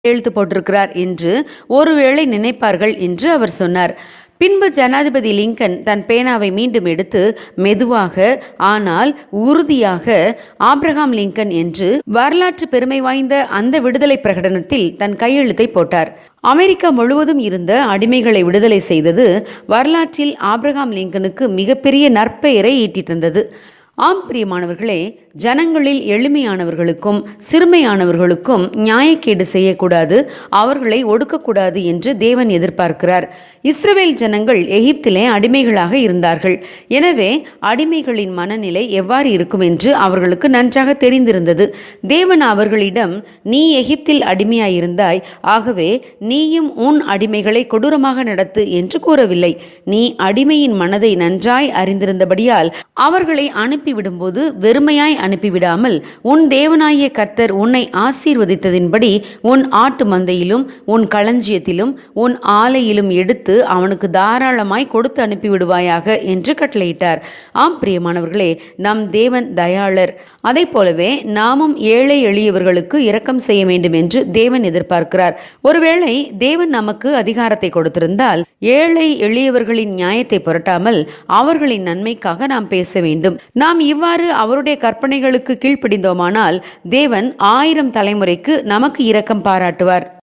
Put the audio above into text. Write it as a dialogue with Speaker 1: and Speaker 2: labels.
Speaker 1: எழுத்து போட்டிருக்கிறார் என்று ஒருவேளை நினைப்பார்கள் என்று அவர் சொன்னார் பின்பு ஜனாதிபதி லிங்கன் தன் பேனாவை மீண்டும் எடுத்து மெதுவாக ஆனால் உறுதியாக ஆப்ரஹாம் லிங்கன் என்று வரலாற்று பெருமை வாய்ந்த அந்த விடுதலை பிரகடனத்தில் தன் கையெழுத்தை போட்டார் அமெரிக்கா முழுவதும் இருந்த அடிமைகளை விடுதலை செய்தது வரலாற்றில் ஆப்ரஹாம் லிங்கனுக்கு மிகப்பெரிய நற்பெயரை ஈட்டி தந்தது ஆம் பிரியமானவர்களே ஜனங்களில் எளிமையானவர்களுக்கும் சிறுமையானவர்களுக்கும் நியாயக்கேடு செய்யக்கூடாது அவர்களை ஒடுக்கக்கூடாது என்று தேவன் எதிர்பார்க்கிறார் இஸ்ரவேல் ஜனங்கள் எகிப்திலே அடிமைகளாக இருந்தார்கள் எனவே அடிமைகளின் மனநிலை எவ்வாறு இருக்கும் என்று அவர்களுக்கு நன்றாக தெரிந்திருந்தது தேவன் அவர்களிடம் நீ எகிப்தில் அடிமையாயிருந்தாய் ஆகவே நீயும் உன் அடிமைகளை கொடூரமாக நடத்து என்று கூறவில்லை நீ அடிமையின் மனதை நன்றாய் அறிந்திருந்தபடியால் அவர்களை அனுப்பிவிடும்போது வெறுமையாய் அனுப்பிவிடாமல் உன் தேவனாகிய கர்த்தர் உன்னை ஆசீர்வதித்ததின்படி உன் ஆட்டு மந்தையிலும் உன் களஞ்சியத்திலும் உன் ஆலையிலும் எடுத்து அவனுக்கு தாராளமாய் கொடுத்து அனுப்பிவிடுவாயாக என்று கட்டளையிட்டார் ஆம் பிரியமானவர்களே நம் தேவன் தயாளர் அதை போலவே நாமும் ஏழை எளியவர்களுக்கு இரக்கம் செய்ய வேண்டும் என்று தேவன் எதிர்பார்க்கிறார் ஒருவேளை தேவன் நமக்கு அதிகாரத்தை கொடுத்திருந்தால் ஏழை எளியவர்களின் நியாயத்தை புரட்டாமல் அவர்களின் நன்மைக்காக நாம் பேச வேண்டும் நாம் இவ்வாறு அவருடைய கற்பனைகளுக்கு கீழ்ப்படிந்தோமானால் தேவன் ஆயிரம் தலைமுறைக்கு நமக்கு இரக்கம் பாராட்டுவார்